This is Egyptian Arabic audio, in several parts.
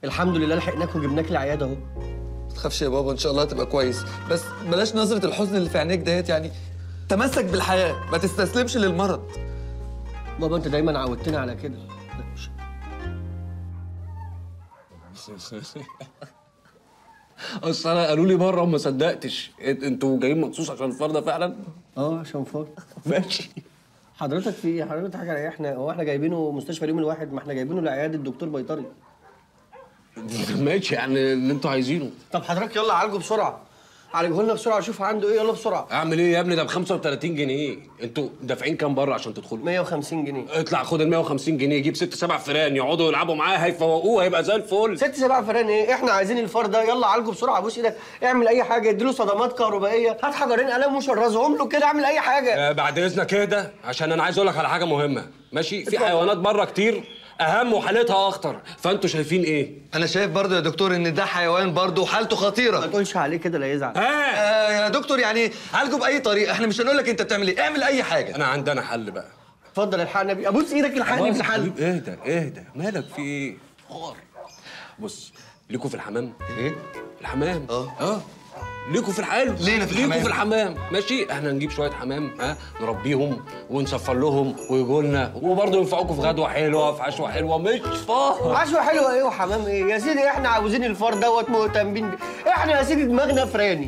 الحمد لله لحقناك وجبناك العياده اهو ما تخافش يا بابا ان شاء الله هتبقى كويس بس بلاش نظره الحزن اللي في عينيك ديت يعني تمسك بالحياه ما تستسلمش للمرض بابا انت دايما عودتني على كده لا، مش- اصل انا قالوا لي بره وما صدقتش إنت- انتوا جايين مخصوص عشان الفار ده فعلا اه عشان فار ماشي حضرتك في ايه حضرتك حاجه احنا هو احنا جايبينه مستشفى اليوم الواحد ما احنا جايبينه لعياده الدكتور بيطري ماشي يعني اللي انتوا عايزينه طب حضرتك يلا عالجه بسرعه عالجه لنا بسرعه شوف عنده ايه يلا بسرعه اعمل ايه يا ابني ده ب 35 جنيه انتوا دافعين كام بره عشان تدخلوا 150 جنيه اطلع خد ال 150 جنيه جيب ست سبع فيران يقعدوا يلعبوا معاه هيفوقوه هيبقى زي الفل ست سبع فران ايه احنا عايزين الفار ده يلا عالجه بسرعه بوس ايدك اعمل اي حاجه اديله صدمات كهربائيه هات حجرين قلم وشرزهم له كده اعمل اي حاجه آه بعد اذنك اهدى عشان انا عايز اقول لك على حاجه مهمه ماشي في حيوانات بره كتير اهم وحالتها اخطر فانتوا شايفين ايه انا شايف برضو يا دكتور ان ده حيوان برضو وحالته ما خطيره تقولش عليه كده لا يزعل ها آه يا دكتور يعني عالجه باي طريقه احنا مش هنقول لك انت بتعمل ايه اعمل اي حاجه انا عندنا حل بقى اتفضل الحقني بيه ابوس ايدك الحقني خلاص يا بالحل حبيبي اهدى اهدى مالك في ايه حوار بص ليكوا في الحمام ايه الحمام اه. اه ليكوا في الحلم لينا في ليكوا الحمام. في الحمام ماشي احنا نجيب شويه حمام ها نربيهم ونصفر لهم ويجوا لنا وبرضه ينفعوكم في غدوه حلوه في عشوه حلوه مش فاهم عشوة حلوة ايه وحمام ايه يا سيدي احنا عاوزين الفار دوت مهتمين بيه احنا يا سيدي دماغنا فراني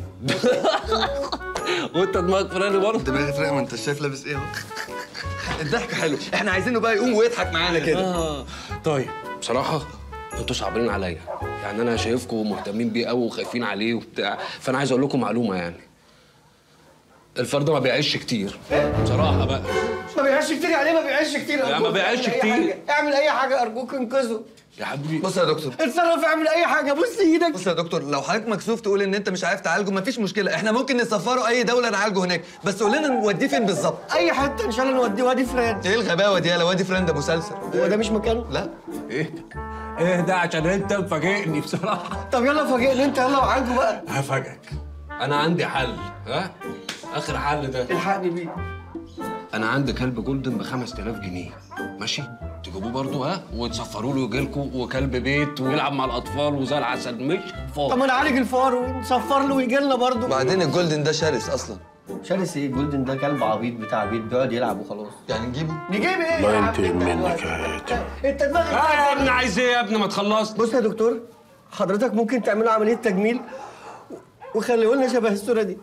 وانت دماغك فراني برضه دماغي فرق ما انت شايف لابس ايه اهو الضحك حلو احنا عايزينه بقى يقوم ويضحك معانا كده آه. طيب بصراحه انتوا صعبانين عليا يعني انا شايفكم مهتمين بيه قوي وخايفين عليه وبتاع فانا عايز اقول لكم معلومه يعني الفرد ما بيعيش كتير بصراحه بقى ما بيعيش كتير يعني ما بيعيش كتير لا، ما أرجوك، بيعيش اعمل أي كتير. حاجة. اعمل اي حاجه ارجوك انقذه يا حبيبي بص يا دكتور اتصرف اعمل اي حاجه بص ايدك بص يا دكتور لو حضرتك مكسوف تقول ان انت مش عارف تعالجه مفيش مشكله احنا ممكن نسفره اي دوله نعالجه هناك بس قول لنا نوديه فين بالظبط اي حته ان شاء الله نوديه وادي فران ايه الغباوه دي يا وادي فريند ابو سلسل هو ده مش مكانه لا ايه ايه ده عشان انت مفاجئني بصراحه طب يلا فاجئني انت يلا وعالجه بقى هفاجئك انا عندي حل ها اخر حل ده الحقني بيه انا عندي كلب جولدن ب 5000 جنيه ماشي تجيبوه برضه ها وتصفروا له يجيلكوا وكلب بيت ويلعب مع الاطفال وزي العسل مش طب فاضي ما نعالج الفار ونصفر له ويجي لنا برضه وبعدين الجولدن ده شرس اصلا شرس ايه جولدن ده كلب عبيط بتاع بيت بيقعد يلعب وخلاص يعني نجيبه نجيب ايه الله يا عم ينتقم انت منك دلوقتي؟ يا هاتم. انت دماغك اه يا ابني عايز ايه يا ابني ما تخلص بص يا دكتور حضرتك ممكن تعملوا عمليه تجميل وخليه لنا شبه الصوره دي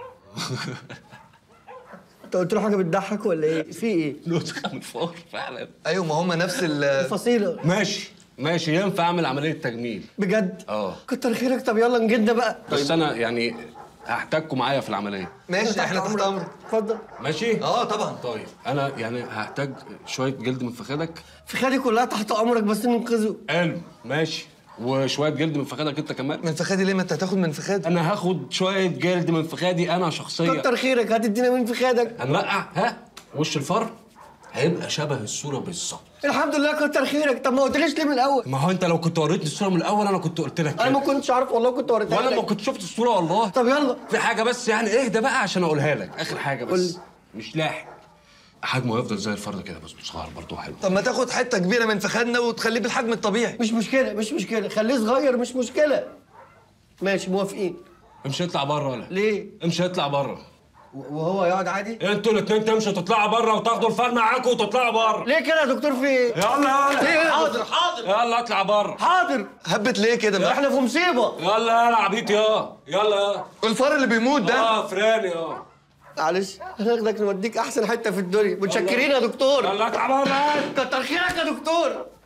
انت قلت له حاجه بتضحك ولا ايه في ايه نسخه من الفار فعلا ايوه ما هم نفس ال الفصيله ماشي ماشي ينفع اعمل عمليه تجميل بجد اه. كتر خيرك طب يلا نجدنا بقى بس انا يعني هحتاجكم معايا في العمليه ماشي احنا تحت امرك اتفضل ماشي اه طبعا طيب انا يعني هحتاج شويه جلد من فخادك في خدي كلها تحت امرك بس ننقذه حلو ماشي وشويه جلد من فخادك انت كمان من فخادي ليه ما انت هتاخد من فخادي انا هاخد شويه جلد من فخادي انا شخصيا كتر خيرك هتدينا مين في خدك هنرقع ها وش الفار هيبقى شبه الصوره بالظبط الحمد لله كتر خيرك طب ما قلتليش ليه من الاول ما هو انت لو كنت وريتني الصوره من الاول انا كنت قلت لك انا ما كده كنتش عارف والله كنت وريتها وانا ما لك كنت شفت الصوره والله طب يلا في حاجه بس يعني اهدى بقى عشان اقولها لك اخر حاجه قول بس لي. مش لاحق حجمه هيفضل زي الفرد كده بس صغير برضه حلو طب ما تاخد حته كبيره من فخادنا وتخليه بالحجم الطبيعي مش مشكله مش مشكله خليه صغير مش مشكله ماشي موافقين امشي اطلع بره ولا ليه امشي اطلع بره و- وهو يقعد عادي انتوا الاثنين تمشوا تطلعوا بره وتاخدوا الفار معاكم وتطلعوا بره ليه كده يا دكتور في ايه يلا ليه يلا يا حاضر دكتور؟ حاضر يلا اطلع بره حاضر هبت ليه كده بقى احنا في مصيبه يلا يلا عبيط يا يلا يا الفار اللي بيموت ده اه فراني اه معلش هناخدك نوديك احسن حته في الدنيا متشكرين يا دكتور يلا اطلع بره كتر خيرك يا دكتور